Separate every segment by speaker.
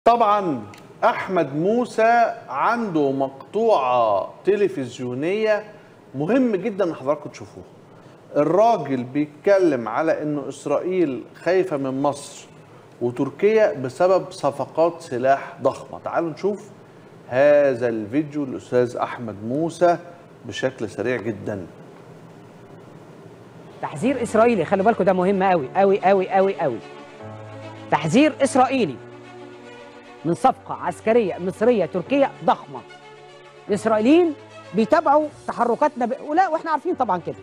Speaker 1: طبعا احمد موسى عنده مقطوعه تلفزيونيه مهم جدا ان حضراتكم تشوفوها الراجل بيتكلم على انه اسرائيل خايفه من مصر وتركيا بسبب صفقات سلاح ضخمه تعالوا نشوف هذا الفيديو الاستاذ احمد موسى بشكل سريع جدا
Speaker 2: تحذير اسرائيلي خلي بالكم ده مهم قوي قوي قوي قوي قوي تحذير اسرائيلي من صفقه عسكريه مصريه تركيه ضخمه الاسرائيليين بيتابعوا تحركاتنا ب... ولا واحنا عارفين طبعا كده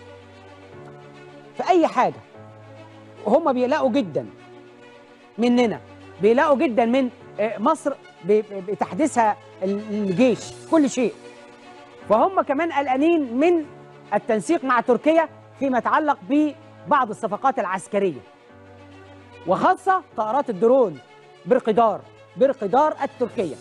Speaker 2: في اي حاجه وهم بيقلقوا جدا مننا بيقلقوا جدا من آه، مصر ب- ب- بتحديثها الجيش كل شيء فهم كمان قلقانين من التنسيق مع تركيا فيما يتعلق ببعض الصفقات العسكريه وخاصه طائرات الدرون برقدار برقدار التركيه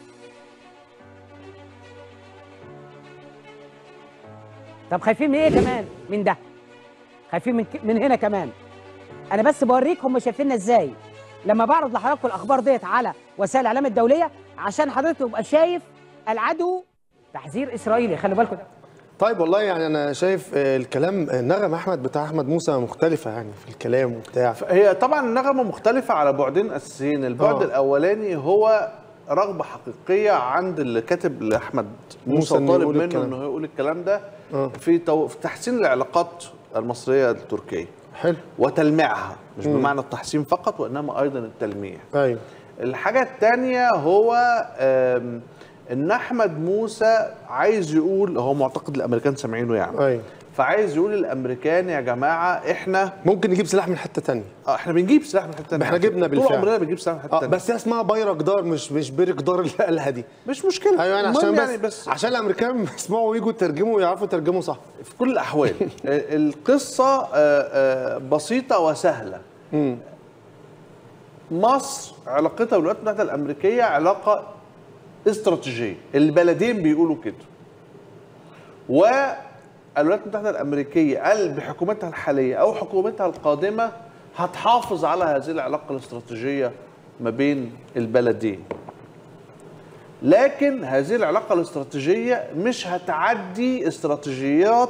Speaker 2: طب خايفين من ايه كمان من ده خايفين من ك- من هنا كمان انا بس بوريك هم شايفيننا ازاي لما بعرض لحضراتكم الاخبار ديت على وسائل الاعلام الدوليه عشان حضرتك تبقى شايف العدو تحذير اسرائيلي خلي بالكم ده
Speaker 3: طيب والله يعني انا شايف آه، الكلام آه، النغم احمد بتاع احمد موسى مختلفه يعني في الكلام وبتاع
Speaker 1: هي طبعا النغمه مختلفه على بعدين اساسيين البعد
Speaker 3: آه.
Speaker 1: الاولاني هو رغبه حقيقيه عند اللي كاتب لاحمد موسى
Speaker 3: موسى إنه
Speaker 1: وطالب
Speaker 3: يقول
Speaker 1: منه
Speaker 3: الكلام.
Speaker 1: انه يقول الكلام ده
Speaker 3: آه.
Speaker 1: في, تو... في تحسين العلاقات المصريه التركيه
Speaker 3: حلو
Speaker 1: وتلميعها مش بمعنى التحسين فقط وانما ايضا التلميع
Speaker 3: ايوه
Speaker 1: الحاجة الثانية هو آم، ان احمد موسى عايز يقول هو معتقد الامريكان سامعينه يعني
Speaker 3: ايوه
Speaker 1: فعايز يقول للامريكان يا جماعة احنا
Speaker 3: ممكن نجيب سلاح من حته تانية
Speaker 1: آه، احنا بنجيب سلاح من حتة تانية
Speaker 3: احنا جبنا
Speaker 1: طول
Speaker 3: بالفعل.
Speaker 1: عمرنا بنجيب سلاح من حتة
Speaker 3: اه
Speaker 1: تانية
Speaker 3: بس هي اسمها بايرقدار مش مش بيرقدار اللي قالها دي
Speaker 1: مش مشكلة
Speaker 3: ايوه يعني
Speaker 1: المهم
Speaker 3: عشان بس,
Speaker 1: يعني بس
Speaker 3: عشان الامريكان يسمعوا ويجوا يترجموا ويعرفوا يترجموا صح
Speaker 1: في كل الاحوال آه، القصة آه، آه، بسيطة وسهلة مصر علاقتها بالولايات المتحدة الأمريكية علاقة استراتيجية البلدين بيقولوا كده والولايات المتحدة الأمريكية قال بحكومتها الحالية أو حكومتها القادمة هتحافظ على هذه العلاقة الاستراتيجية ما بين البلدين لكن هذه العلاقة الاستراتيجية مش هتعدي استراتيجيات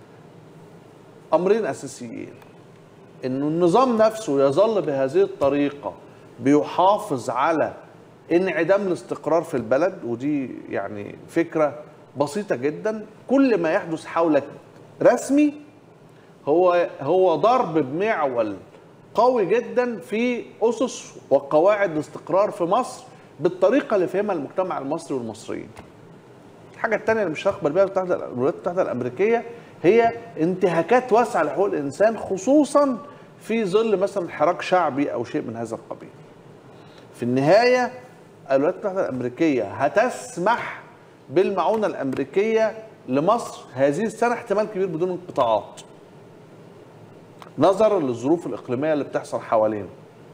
Speaker 1: أمرين أساسيين انه النظام نفسه يظل بهذه الطريقه بيحافظ على انعدام الاستقرار في البلد ودي يعني فكره بسيطه جدا كل ما يحدث حولك رسمي هو هو ضرب بمعول قوي جدا في اسس وقواعد الاستقرار في مصر بالطريقه اللي فهمها المجتمع المصري والمصريين. الحاجه الثانيه اللي مش هقبل بيها بتاعت الولايات المتحده الامريكيه هي انتهاكات واسعه لحقوق الانسان خصوصا في ظل مثلا حراك شعبي او شيء من هذا القبيل. في النهايه الولايات المتحده الامريكيه هتسمح بالمعونه الامريكيه لمصر هذه السنه احتمال كبير بدون انقطاعات. نظرا للظروف الاقليميه اللي بتحصل حوالينا.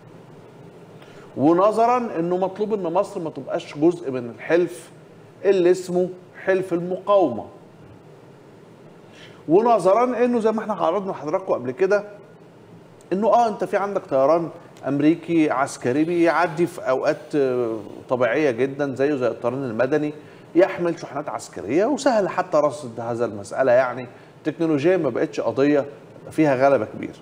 Speaker 1: ونظرا انه مطلوب ان مصر ما تبقاش جزء من الحلف اللي اسمه حلف المقاومه. ونظرا انه زي ما احنا عرضنا لحضراتكم قبل كده انه اه انت في عندك طيران امريكي عسكري بيعدي في اوقات آه، طبيعيه جدا زيه زي الطيران المدني يحمل شحنات عسكريه وسهل حتى رصد هذا المساله يعني التكنولوجيا ما بقتش قضيه فيها غلبه كبير.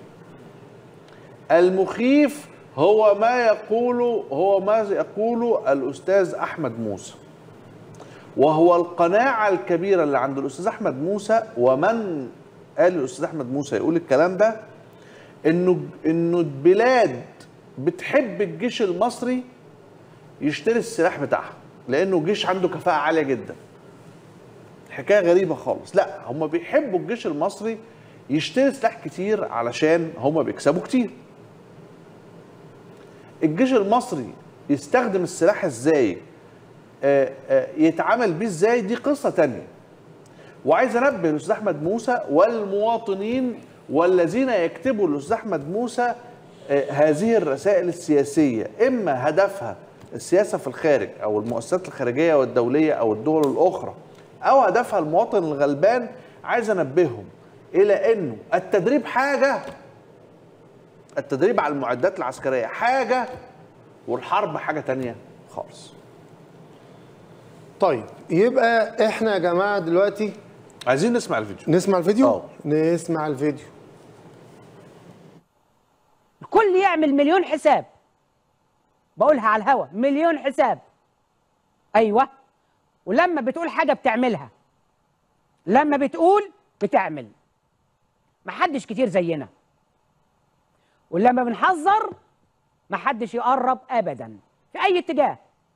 Speaker 1: المخيف هو ما يقوله هو ما يقوله الاستاذ احمد موسى. وهو القناعة الكبيرة اللي عند الأستاذ أحمد موسى ومن قال الأستاذ أحمد موسى يقول الكلام ده إنه إنه البلاد بتحب الجيش المصري يشتري السلاح بتاعها لأنه الجيش عنده كفاءة عالية جدا. حكاية غريبة خالص، لا هم بيحبوا الجيش المصري يشتري سلاح كتير علشان هم بيكسبوا كتير. الجيش المصري يستخدم السلاح ازاي آه، آه، يتعامل بيه ازاي دي قصه تانية وعايز انبه الاستاذ احمد موسى والمواطنين والذين يكتبوا للاستاذ احمد موسى آه، هذه الرسائل السياسيه اما هدفها السياسه في الخارج او المؤسسات الخارجيه والدوليه او الدول الاخرى او هدفها المواطن الغلبان عايز انبههم الى انه التدريب حاجه التدريب على المعدات العسكريه حاجه والحرب حاجه تانية خالص
Speaker 3: طيب يبقى احنا يا جماعه دلوقتي
Speaker 1: عايزين نسمع الفيديو
Speaker 3: نسمع الفيديو
Speaker 1: آه.
Speaker 3: نسمع الفيديو
Speaker 2: الكل يعمل مليون حساب بقولها على الهوا مليون حساب ايوه ولما بتقول حاجه بتعملها لما بتقول بتعمل محدش كتير زينا ولما بنحذر محدش يقرب ابدا في اي اتجاه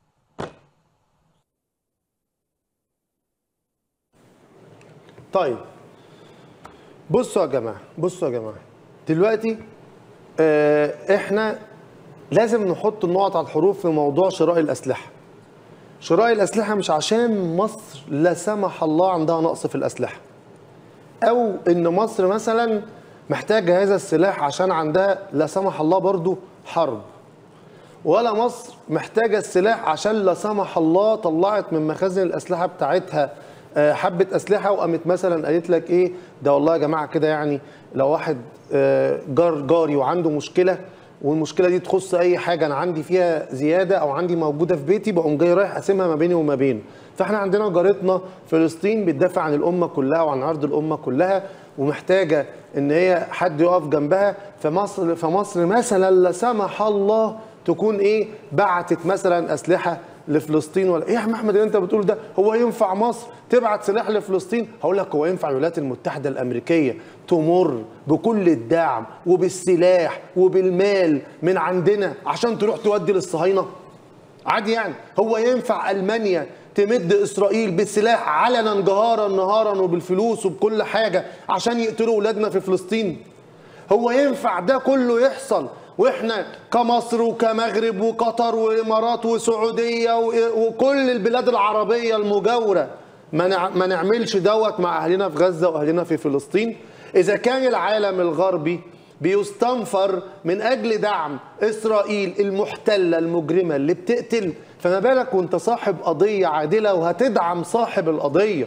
Speaker 3: طيب بصوا يا جماعه بصوا يا جماعه دلوقتي آه احنا لازم نحط النقط على الحروف في موضوع شراء الاسلحه شراء الاسلحه مش عشان مصر لا سمح الله عندها نقص في الاسلحه او ان مصر مثلا محتاجه هذا السلاح عشان عندها لا سمح الله برضو حرب ولا مصر محتاجه السلاح عشان لا سمح الله طلعت من مخازن الاسلحه بتاعتها آه، حبه اسلحه وقامت مثلا قالت لك ايه ده والله يا جماعه كده يعني لو واحد آه، جار جاري وعنده مشكله والمشكله دي تخص اي حاجه انا عندي فيها زياده او عندي موجوده في بيتي بقوم جاي رايح اقسمها ما بيني وما بينه فاحنا عندنا جارتنا فلسطين بتدافع عن الامه كلها وعن ارض الامه كلها ومحتاجه ان هي حد يقف جنبها فمصر فمصر مثلا لا سمح الله تكون ايه بعتت مثلا اسلحه لفلسطين ولا ايه يا عم احمد اللي انت بتقول ده هو ينفع مصر تبعت سلاح لفلسطين هقول لك هو ينفع الولايات المتحده الامريكيه تمر بكل الدعم وبالسلاح وبالمال من عندنا عشان تروح تودي للصهاينه عادي يعني هو ينفع المانيا تمد اسرائيل بالسلاح علنا جهارا نهارا وبالفلوس وبكل حاجه عشان يقتلوا اولادنا في فلسطين هو ينفع ده كله يحصل واحنا كمصر وكمغرب وقطر وامارات وسعوديه و- وكل البلاد العربيه المجاوره ما نع- ما نعملش دوت مع اهلنا في غزه واهلنا في فلسطين اذا كان العالم الغربي بيستنفر من اجل دعم اسرائيل المحتله المجرمه اللي بتقتل فما بالك وانت صاحب قضيه عادله وهتدعم صاحب القضيه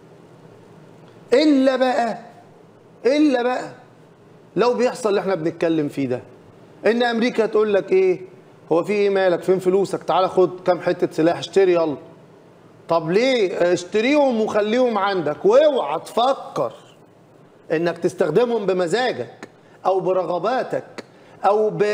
Speaker 3: الا بقى الا بقى لو بيحصل اللي احنا بنتكلم فيه ده ان امريكا تقول لك ايه هو في ايه مالك فين فلوسك تعالى خد كام حته سلاح اشتري يلا طب ليه اشتريهم وخليهم عندك واوعى تفكر انك تستخدمهم بمزاجك او برغباتك او ب...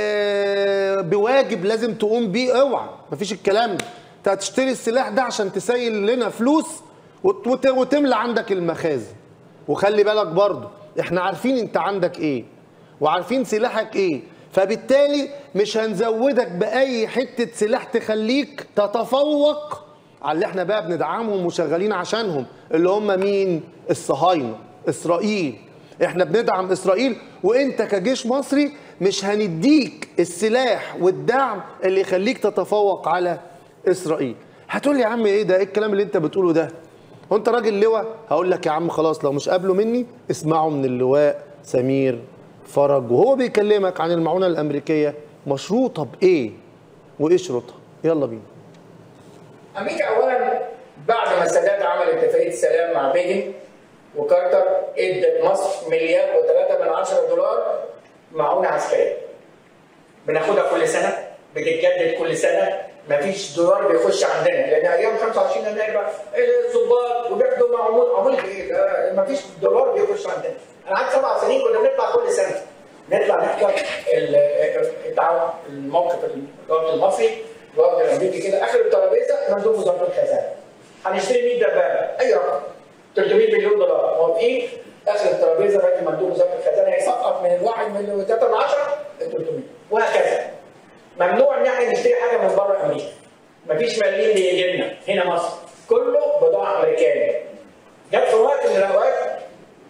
Speaker 3: بواجب لازم تقوم بيه اوعى مفيش الكلام ده انت هتشتري السلاح ده عشان تسيل لنا فلوس وت... وت... وتملى عندك المخازن وخلي بالك برضو احنا عارفين انت عندك ايه وعارفين سلاحك ايه فبالتالي مش هنزودك باي حته سلاح تخليك تتفوق على اللي احنا بقى بندعمهم وشغالين عشانهم اللي هم مين الصهاينه اسرائيل احنا بندعم اسرائيل وانت كجيش مصري مش هنديك السلاح والدعم اللي يخليك تتفوق على اسرائيل هتقول لي يا عم ايه ده ايه الكلام اللي انت بتقوله ده هو انت راجل لواء هقول لك يا عم خلاص لو مش قابله مني اسمعوا من اللواء سمير فرج وهو بيكلمك عن المعونه الامريكيه مشروطه بايه وايه شروطها يلا بينا
Speaker 4: امريكا اولا بعد ما السادات عمل اتفاقيه السلام مع بيجن وكارتر ادت مصر مليار و3 من عشرة دولار معونه عسكريه بناخدها كل سنه بتتجدد كل سنه مفيش دولار بيخش عندنا لان ايام 25 يناير بقى الظباط وبياخدوا معمول عمول ايه آه، مفيش دولار بيخش عندنا انا قعدت سبع سنين كنا بنطلع كل سنه نطلع نحضر ال- التعاون الموقف الوفد المصري الوفد الامريكي كده اخر الترابيزه مندوب وزاره الخزانه هنشتري 100 دبابه اي رقم 300 مليون دولار موافقين اخر الترابيزه راجل مندوب وزاره الخزانه يسقط من الواحد من 3 من 10 ل 300 وهكذا ممنوع ان احنا نشتري حاجه من بره امريكا مفيش مليم بيجي لنا هنا مصر كله بضاعه امريكانيه جت في وقت من الاوقات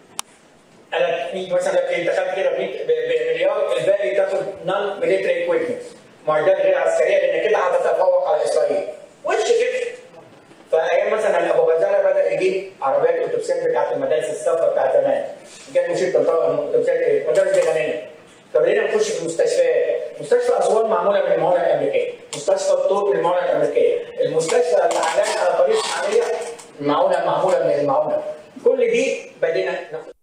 Speaker 4: انا في مثلا في دخلت كده ب- ب- بمليار الباقي تاخد نون ميليتري ايكويبمنت معدات غير عسكريه لان كده هتتفوق على اسرائيل وش كده فايام مثلا ابو غزاله بدا يجيب عربيات الاتوبيسات بتاعت المدارس الصفراء بتاعت زمان جت مشيت تنطلق الاتوبيسات إيه؟ مدارس جهنميه فبدينا نخش في المستشفيات مستشفى اسوان معموله من المعونه الامريكيه مستشفى الطور من المعونه الامريكيه المستشفى اللي على على طريق اسماعيليه المعونه معموله من المعونه كل دي بدينا ناخد